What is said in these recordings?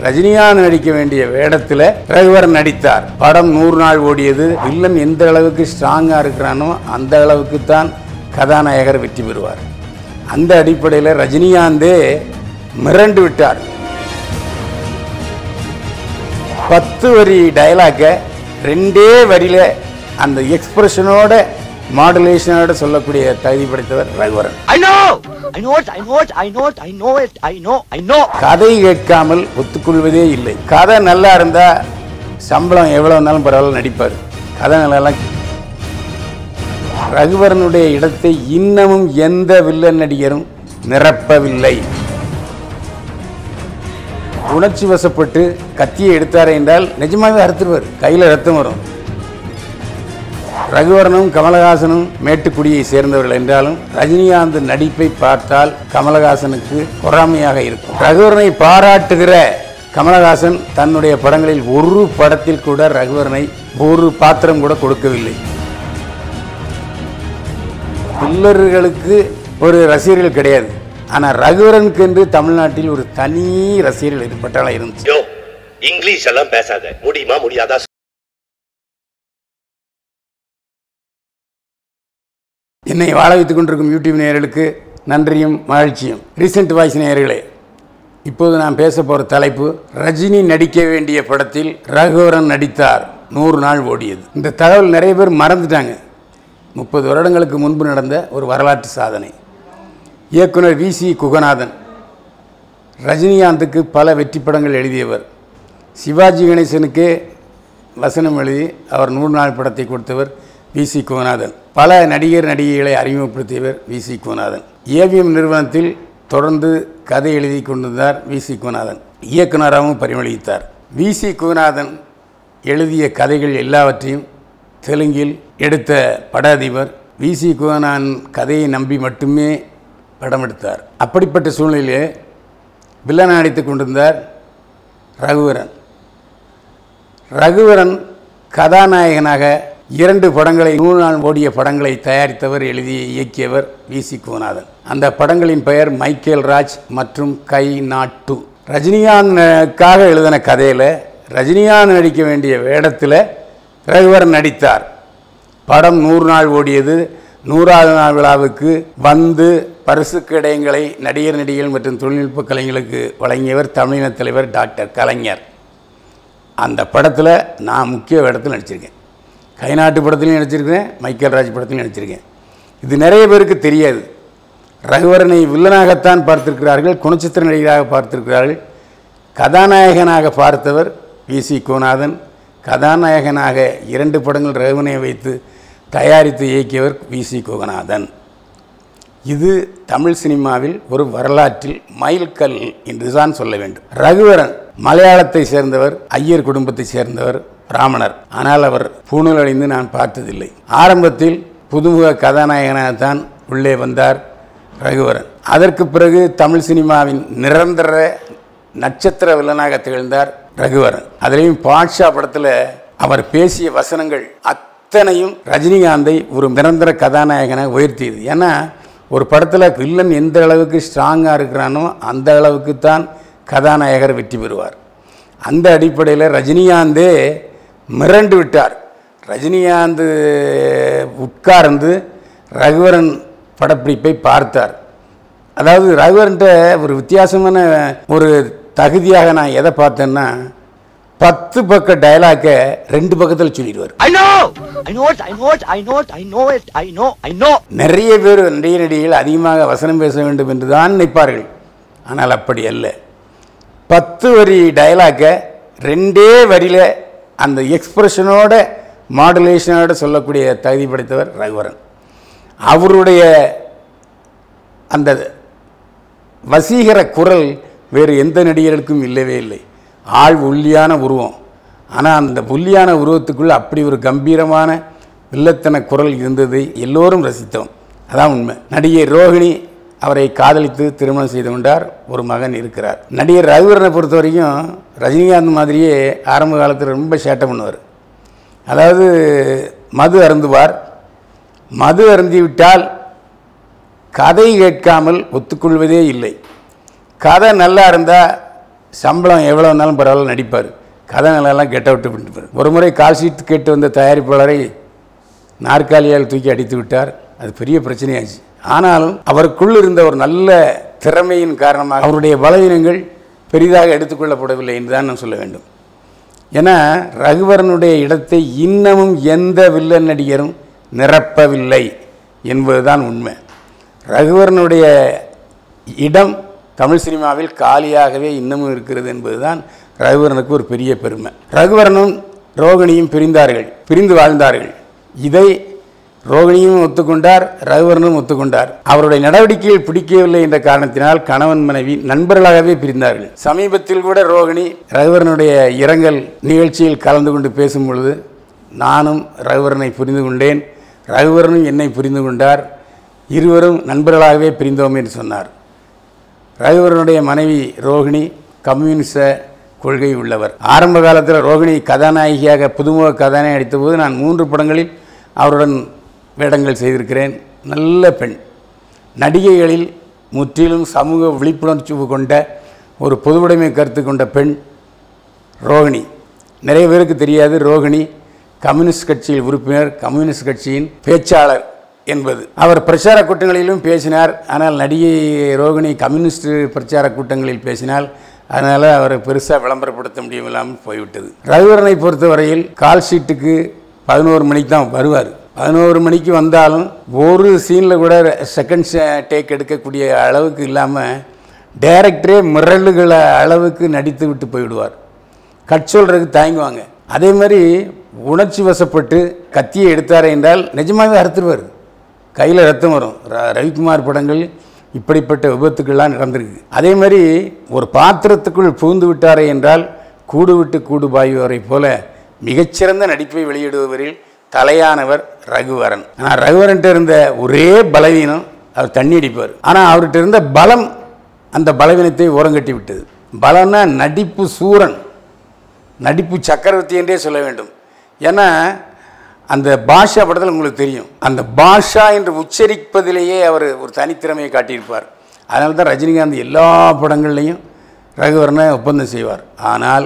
ரஜினிகாந்த் நடிக்க வேண்டிய வேடத்துல ரகுவரன் நடித்தார் படம் நூறு நாள் ஓடியது வில்லன் எந்த அளவுக்கு ஸ்ட்ராங்கா இருக்கிறானோ அந்த அளவுக்கு தான் கதாநாயகர் வெற்றி பெறுவார் அந்த அடிப்படையில் ரஜினிகாந்தே மிரண்டு விட்டார் பத்து வரி டயலாக்கை ரெண்டே வரியில அந்த எக்ஸ்பிரஷனோட மாடுலேஷனோட சொல்லக்கூடிய தகுதி படைத்தவர் Raghuvaran I know! I know it, I know it, I know it, I know it, I know, I know. கதை கேட்காமல் ஒத்துக்கொள்வதே இல்லை கதை நல்லா இருந்தா சம்பளம் எவ்வளவு இருந்தாலும் பரவாயில்ல நடிப்பார் கதை நல்லா ரகுவரனுடைய இடத்தை இன்னமும் எந்த வில்லன் நடிகரும் நிரப்பவில்லை உணர்ச்சி வசப்பட்டு கத்தியை எடுத்தாரே என்றால் நிஜமாவே அறுத்துருவார் கையில் ரத்தம் வரும் ரகுவரனும் கமலஹாசனும் மேட்டுக்குடியை சேர்ந்தவர்கள் என்றாலும் ரஜினிகாந்த் நடிப்பை பார்த்தால் கமலஹாசனுக்கு பொறாமையாக இருக்கும் ரகுவரனை பாராட்டுகிற கமலஹாசன் தன்னுடைய படங்களில் ஒரு படத்தில் கூட ரகுவரனை ஒரு பாத்திரம் கூட கொடுக்கவில்லை பில்லர்களுக்கு ஒரு ரசிகர்கள் கிடையாது ஆனால் ரகுவரனுக்கு என்று தமிழ்நாட்டில் ஒரு தனி ரசிகர்கள் பட்டாளம் இருந்துச்சு யோ இங்கிலீஷ் எல்லாம் பேசாத முடியுமா முடியாதா என்னை வாழ வைத்துக் கொண்டிருக்கும் யூடியூப் நேயர்களுக்கு நன்றியும் மகிழ்ச்சியும் ரீசெண்ட் வாய்ஸ் நேயர்களே இப்போது நான் பேச போகிற தலைப்பு ரஜினி நடிக்க வேண்டிய படத்தில் ரகுவரன் நடித்தார் நூறு நாள் ஓடியது இந்த தகவல் நிறைய பேர் மறந்துட்டாங்க முப்பது வருடங்களுக்கு முன்பு நடந்த ஒரு வரலாற்று சாதனை இயக்குனர் வி சி குகநாதன் ரஜினிகாந்துக்கு பல வெற்றி படங்கள் எழுதியவர் சிவாஜி கணேசனுக்கே வசனம் எழுதி அவர் நூறு நாள் படத்தை கொடுத்தவர் வி சி குகநாதன் பல நடிகர் நடிகைகளை அறிமுகப்படுத்தியவர் வி சி குகநாதன் ஏவிஎம் நிறுவனத்தில் தொடர்ந்து கதை எழுதி கொண்டிருந்தார் வி சி குகநாதன் இயக்குனராகவும் பரிமளித்தார் வி சி குகநாதன் எழுதிய கதைகள் எல்லாவற்றையும் தெலுங்கில் எடுத்த பட அதிபர் வி சி குகநாதன் கதையை நம்பி மட்டுமே படம் எடுத்தார் அப்படிப்பட்ட சூழ்நிலையிலே வில்லன் நடித்துக் கொண்டிருந்தார் ரகுவரன் ரகுவரன் கதாநாயகனாக இரண்டு படங்களை நூறு நாள் ஓடிய படங்களை தயாரித்தவர் எழுதி இயக்கியவர் வி சி குகநாதன் அந்த படங்களின் பெயர் மைக்கேல் ராஜ் மற்றும் கை நாட்டு ரஜினிகாந்துக்காக எழுதின கதையில் ரஜினிகாந்த் நடிக்க வேண்டிய வேடத்தில் ரகுவரன் நடித்தார் படம் நூறு நாள் ஓடியது நூறாவது நாள் விழாவுக்கு வந்து பரிசு கிடையங்களை நடிகர் நடிகைகள் மற்றும் தொழில்நுட்ப கலைஞர்களுக்கு வழங்கியவர் தமிழின தலைவர் டாக்டர் கலைஞர் அந்த படத்தில் நான் முக்கிய வேடத்தில் நடிச்சிருக்கேன் கைநாட்டு படத்துலையும் நடிச்சிருக்கேன் மைக்கேல் ராஜ் படத்துலையும் நடிச்சிருக்கேன் இது நிறைய பேருக்கு தெரியாது ரகுவரனை வில்லனாகத்தான் பார்த்திருக்கிறார்கள் குணச்சித்திர நடிகராக பார்த்திருக்கிறார்கள் கதாநாயகனாக பார்த்தவர் வி சி கோநாதன் கதாநாயகனாக இரண்டு படங்கள் ரகுவனை வைத்து தயாரித்து இயக்கியவர் வி சி கோகநாதன் இது தமிழ் சினிமாவில் ஒரு வரலாற்றில் மைல்கல் என்றுதான் சொல்ல வேண்டும் ரகுவரன் மலையாளத்தை சேர்ந்தவர் ஐயர் குடும்பத்தை சேர்ந்தவர் பிராமணர் ஆனால் அவர் பூணூல் அணிந்து நான் பார்த்ததில்லை ஆரம்பத்தில் புதுமுக கதாநாயகனாகத்தான் உள்ளே வந்தார் ரகுவரன் அதற்கு பிறகு தமிழ் சினிமாவின் நிரந்தர நட்சத்திர வில்லனாக திகழ்ந்தார் ரகுவரன் அதிலையும் பாட்ஷா படத்தில் அவர் பேசிய வசனங்கள் அத்தனையும் ரஜினிகாந்தை ஒரு நிரந்தர கதாநாயகனாக உயர்த்தியது ஏன்னா ஒரு படத்தில் வில்லன் எந்த அளவுக்கு ஸ்ட்ராங்காக இருக்கிறானோ அந்த அளவுக்கு தான் கதாநாயகர் வெற்றி பெறுவார் அந்த அடிப்படையில் ரஜினிகாந்தே மிரண்டு விட்டார் ரஜினிகாந்த் உட்கார்ந்து ரகுவரன் படப்பிடிப்பை பார்த்தார் அதாவது ரகுவரன்ட்ட ஒரு வித்தியாசமான ஒரு தகுதியாக நான் எதை பார்த்தேன்னா பத்து பக்க டயலாக்கை ரெண்டு பக்கத்தில் சொல்லிடுவார் I know! I know it, I know it, I know it, I know it, I know, I know. நிறைய பேர் நடிகை நடிகைகள் அதிகமாக வசனம் பேச வேண்டும் என்று தான் நினைப்பார்கள் ஆனால் அப்படி அல்ல பத்து வரி டயலாக்கை ரெண்டே வரியில் அந்த எக்ஸ்பிரஷனோட மாடுலேஷனோட சொல்லக்கூடிய தகுதி படைத்தவர் ரகுவரன் அவருடைய அந்த வசீகர குரல் வேறு எந்த நடிகர்களுக்கும் இல்லவே இல்லை ஆள் ஒல்லியான உருவம் ஆனால் அந்த ஒல்லியான உருவத்துக்குள்ள அப்படி ஒரு கம்பீரமான வில்லத்தன குரல் இருந்ததை எல்லோரும் ரசித்தோம் அதான் உண்மை நடிகை ரோஹிணி அவரை காதலித்து திருமணம் செய்து கொண்டார் ஒரு மகன் இருக்கிறார் நடிகர் ரகுவரனை பொறுத்த வரைக்கும் ரஜினிகாந்த் மாதிரியே ஆரம்ப காலத்தில் ரொம்ப சேட்டை பண்ணுவார் அதாவது மது அருந்துவார் மது அருந்திவிட்டால் கதை கேட்காமல் ஒத்துக்கொள்வதே இல்லை கதை நல்லா இருந்தால் சம்பளம் எவ்வளோ இருந்தாலும் பரவாயில்ல நடிப்பார் கதை நிலையெல்லாம் கெட்ட விட்டு பண்ணிப்பார் ஒரு முறை கால் ஷீட் கேட்டு வந்த தயாரிப்பாளரை நாற்காலியால் தூக்கி அடித்து விட்டார் அது பெரிய பிரச்சனையாச்சு ஆனாலும் அவருக்குள் இருந்த ஒரு நல்ல திறமையின் காரணமாக அவருடைய பலவீனங்கள் பெரிதாக எடுத்துக்கொள்ளப்படவில்லை என்று தான் நான் சொல்ல வேண்டும் ஏன்னா ரகுவரனுடைய இடத்தை இன்னமும் எந்த வில்லன் நடிகரும் நிரப்பவில்லை என்பதுதான் உண்மை ரகுவரனுடைய இடம் தமிழ் சினிமாவில் காலியாகவே இன்னமும் இருக்கிறது என்பதுதான் ரகுவரனுக்கு ஒரு பெரிய பெருமை ரகுவரனும் ரோகிணியும் பிரிந்தார்கள் பிரிந்து வாழ்ந்தார்கள் இதை ரோகிணியும் ஒத்துக்கொண்டார் ரகுவரனும் ஒத்துக்கொண்டார் அவருடைய நடவடிக்கைகள் பிடிக்கவில்லை என்ற காரணத்தினால் கணவன் மனைவி நண்பர்களாகவே பிரிந்தார்கள் சமீபத்தில் கூட ரோகிணி ரகுவரனுடைய இரங்கல் நிகழ்ச்சியில் கலந்து கொண்டு பேசும் பொழுது நானும் ரகுவரனை புரிந்து கொண்டேன் ரகுவரனும் என்னை புரிந்து கொண்டார் இருவரும் நண்பர்களாகவே பிரிந்தோம் என்று சொன்னார் ரகுவரனுடைய மனைவி ரோகிணி கம்யூனிச கொள்கை உள்ளவர் ஆரம்ப காலத்தில் ரோகிணி கதாநாயகியாக புதுமுக கதாநாயகி நடித்தபோது நான் மூன்று படங்களில் அவருடன் வேடங்கள் செய்திருக்கிறேன் நல்ல பெண் நடிகைகளில் முற்றிலும் சமூக விழிப்புணர்ச்சி கொண்ட ஒரு பொதுவுடைமை கருத்து கொண்ட பெண் ரோகிணி நிறைய பேருக்கு தெரியாது ரோகிணி கம்யூனிஸ்ட் கட்சியில் உறுப்பினர் கம்யூனிஸ்ட் கட்சியின் பேச்சாளர் என்பது அவர் பிரச்சார கூட்டங்களிலும் பேசினார் ஆனால் நடிகை ரோகிணி கம்யூனிஸ்ட் பிரச்சார கூட்டங்களில் பேசினால் அதனால் அவரை பெருசாக விளம்பரப்படுத்த முடியவில்லாமல் போய்விட்டது ரகுவரனை பொறுத்தவரையில் கால் ஷீட்டுக்கு பதினோரு மணிக்கு தான் வருவார் பதினோரு மணிக்கு வந்தாலும் ஒரு சீனில் கூட செகண்ட் டேக் எடுக்கக்கூடிய அளவுக்கு இல்லாமல் டைரக்டரே மிரளுகிற அளவுக்கு நடித்து விட்டு போய்விடுவார் கட் சொல்கிறதுக்கு தயங்குவாங்க அதே மாதிரி உணர்ச்சி வசப்பட்டு கத்தியை எடுத்தார் என்றால் நிஜமாகவே அறுத்துருவார் கையில் ரத்தம் வரும் ர- ரவிக்குமார் படங்கள் இப்படிப்பட்ட விபத்துக்கள்லாம் நடந்திருக்கு அதே மாதிரி ஒரு பாத்திரத்துக்குள் புகுந்து விட்டாரே என்றால் கூடு விட்டு கூடு பாய்வரை போல மிகச்சிறந்த நடிப்பை வெளியிடுபவரில் தலையானவர் ரகுவரன் ஆனால் ரகுவரன்ட்ட இருந்த ஒரே பலவீனம் அவர் தண்ணி அடிப்பார் ஆனால் அவர்கிட்ட இருந்த பலம் அந்த பலவீனத்தை ஓரங்கட்டி விட்டது பலம்னா நடிப்பு சூரன் நடிப்பு சக்கரவர்த்தி என்றே சொல்ல வேண்டும் ஏன்னா அந்த பாஷா படத்தில் உங்களுக்கு தெரியும் அந்த பாஷா என்று உச்சரிப்பதிலேயே அவர் ஒரு தனித்திறமையை காட்டியிருப்பார் அதனால தான் ரஜினிகாந்த் எல்லா படங்கள்லையும் ரகுவரனை ஒப்பந்தம் செய்வார் ஆனால்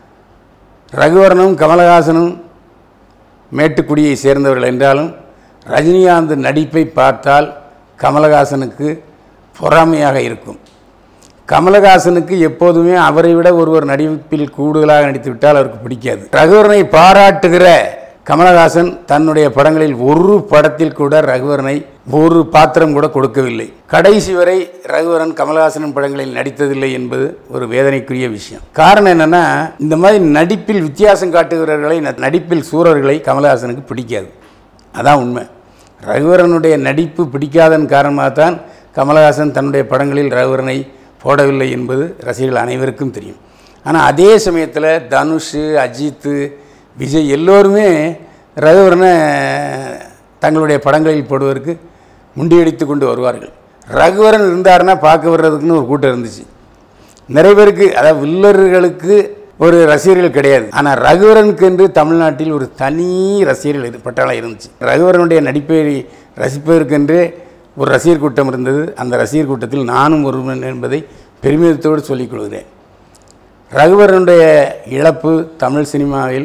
ரகுவரனும் கமலஹாசனும் மேட்டுக்குடியை சேர்ந்தவர்கள் என்றாலும் ரஜினிகாந்த் நடிப்பை பார்த்தால் கமலஹாசனுக்கு பொறாமையாக இருக்கும் கமலஹாசனுக்கு எப்போதுமே அவரை விட ஒருவர் நடிப்பில் கூடுதலாக நடித்து விட்டால் அவருக்கு பிடிக்காது ரகுவரனை பாராட்டுகிற கமலஹாசன் தன்னுடைய படங்களில் ஒரு படத்தில் கூட ரகுவரனை ஒரு பாத்திரம் கூட கொடுக்கவில்லை கடைசி வரை ரகுவரன் கமலஹாசனின் படங்களில் நடித்ததில்லை என்பது ஒரு வேதனைக்குரிய விஷயம் காரணம் என்னன்னா இந்த மாதிரி நடிப்பில் வித்தியாசம் காட்டுகிறவர்களை ந- நடிப்பில் சூரர்களை கமலஹாசனுக்கு பிடிக்காது அதான் உண்மை ரகுவரனுடைய நடிப்பு பிடிக்காதன் காரணமாகத்தான் கமலஹாசன் தன்னுடைய படங்களில் ரகுவரனை போடவில்லை என்பது ரசிகர்கள் அனைவருக்கும் தெரியும் ஆனால் அதே சமயத்தில் தனுஷ் அஜித் விஜய் எல்லோருமே ரகுவரனை தங்களுடைய படங்களில் போடுவதற்கு முண்டியடித்து கொண்டு வருவார்கள் ரகுவரன் இருந்தாருன்னா பார்க்க வர்றதுக்குன்னு ஒரு கூட்டம் இருந்துச்சு நிறைய பேருக்கு அதாவது வில்லர்களுக்கு ஒரு ரசிகர்கள் கிடையாது ஆனால் ரகுவரனுக்கு என்று தமிழ்நாட்டில் ஒரு தனி ரசிகர்கள் இரு- பட்டாளம் இருந்துச்சு ரகுவரனுடைய நடிப்பை ரசிப்பதற்கென்று ஒரு ரசிகர் கூட்டம் இருந்தது அந்த ரசிகர் கூட்டத்தில் நானும் ஒருவன் என்பதை பெருமிதத்தோடு சொல்லிக் கொள்கிறேன் ரகுவரனுடைய இழப்பு தமிழ் சினிமாவில்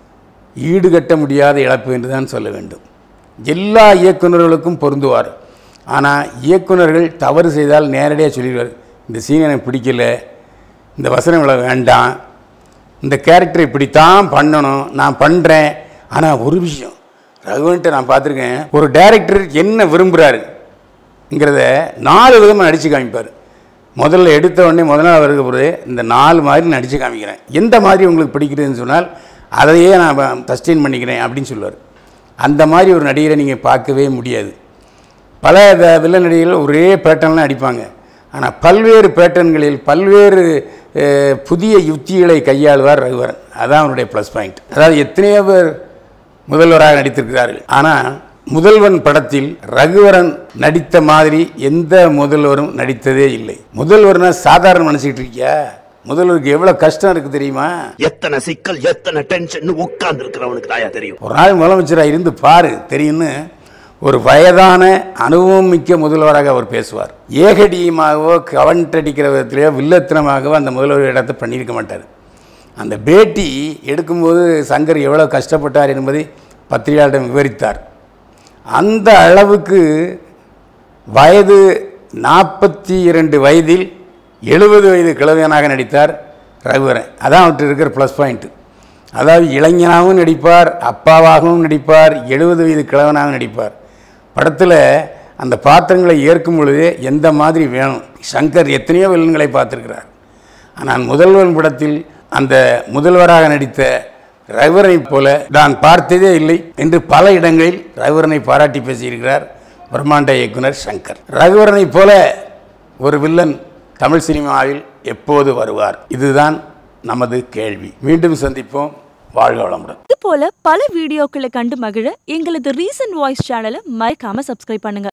ஈடுகட்ட முடியாத இழப்பு என்று தான் சொல்ல வேண்டும் எல்லா இயக்குநர்களுக்கும் பொருந்துவார் ஆனால் இயக்குனர்கள் தவறு செய்தால் நேரடியாக சொல்லிடுவார் இந்த சீன் எனக்கு பிடிக்கல இந்த வசனம் இவ்வளோ வேண்டாம் இந்த கேரக்டர் இப்படித்தான் பண்ணணும் நான் பண்ணுறேன் ஆனால் ஒரு விஷயம் ரகுவன்ட்ட நான் பார்த்துருக்கேன் ஒரு டைரக்டர் என்ன விரும்புகிறாருங்கிறத நாலு விதமாக நடித்து காமிப்பார் முதல்ல எடுத்த உடனே முதல் நாள் வருகிற பொழுது இந்த நாலு மாதிரி நடித்து காமிக்கிறேன் எந்த மாதிரி உங்களுக்கு பிடிக்குதுன்னு சொன்னால் அதையே நான் சஸ்டெயின் பண்ணிக்கிறேன் அப்படின்னு சொல்லுவார் அந்த மாதிரி ஒரு நடிகரை நீங்கள் பார்க்கவே முடியாது பல த- வில்லன் நடிகர்கள் ஒரே பேட்டர்ன்லாம் அடிப்பாங்க ஆனால் பல்வேறு பேட்டர்ன்களில் பல்வேறு அஹ், புதிய யுக்திகளை கையாளுவார் ரகுவரன் அதான் அவருடைய ப்ளஸ் பாயிண்ட் அதாவது எத்தனையோ பேர் முதல்வராக நடித்திருக்கிறார்கள் ஆனால் முதல்வன் படத்தில் ரகுவரன் நடித்த மாதிரி எந்த முதல்வரும் நடித்ததே இல்லை முதல்வர்னா சாதாரண நினச்சிக்கிட்டு இருக்கியா முதல்வருக்கு எவ்வளோ கஷ்டம் இருக்குது தெரியுமா எத்தனை சிக்கல் எத்தனை டென்ஷன் உட்கார்ந்து இருக்கிறவனுக்கு தாயா தெரியும் ஒரு நாள் முதலமைச்சராக இருந்து பாரு தெரியும்னு ஒரு வயதான அனுபவம் மிக்க முதல்வராக அவர் பேசுவார் ஏகடியமாகவோ கவன்டடிக்கிற விதத்திலேயோ வில்லத்தனமாகவோ அந்த முதல்வர் இடத்தை பண்ணியிருக்க மாட்டார் அந்த பேட்டி எடுக்கும்போது சங்கர் எவ்வளோ கஷ்டப்பட்டார் என்பதை பத்திரிகையாளரிடம் விவரித்தார் அந்த அளவுக்கு வயது நாற்பத்தி இரண்டு வயதில் எழுபது வயது கிழவனாக நடித்தார் ரகுவரன் அதான் அவர்கிட்ட இருக்கிற ப்ளஸ் பாயிண்ட்டு அதாவது இளைஞனாகவும் நடிப்பார் அப்பாவாகவும் நடிப்பார் எழுபது வயது கிழவனாகவும் நடிப்பார் படத்தில் அந்த பாத்திரங்களை ஏற்கும் பொழுதே எந்த மாதிரி வேணும் சங்கர் எத்தனையோ வில்லன்களை பார்த்துருக்கிறார் ஆனால் முதல்வன் படத்தில் அந்த முதல்வராக நடித்த ரகுவரனைப் போல நான் பார்த்ததே இல்லை என்று பல இடங்களில் ரகுவரனை பாராட்டி பேசியிருக்கிறார் பிரம்மாண்ட இயக்குனர் சங்கர் ரகுவரனைப் போல ஒரு வில்லன் தமிழ் சினிமாவில் எப்போது வருவார் இதுதான் நமது கேள்வி மீண்டும் சந்திப்போம் வாழ்க வளமுடன் இது போல பல வீடியோக்களை கண்டு மகிழ எங்களது ரீசன்ட் வாய்ஸ் சேனலை மறக்காம சப்ஸ்கிரைப் பண்ணுங்க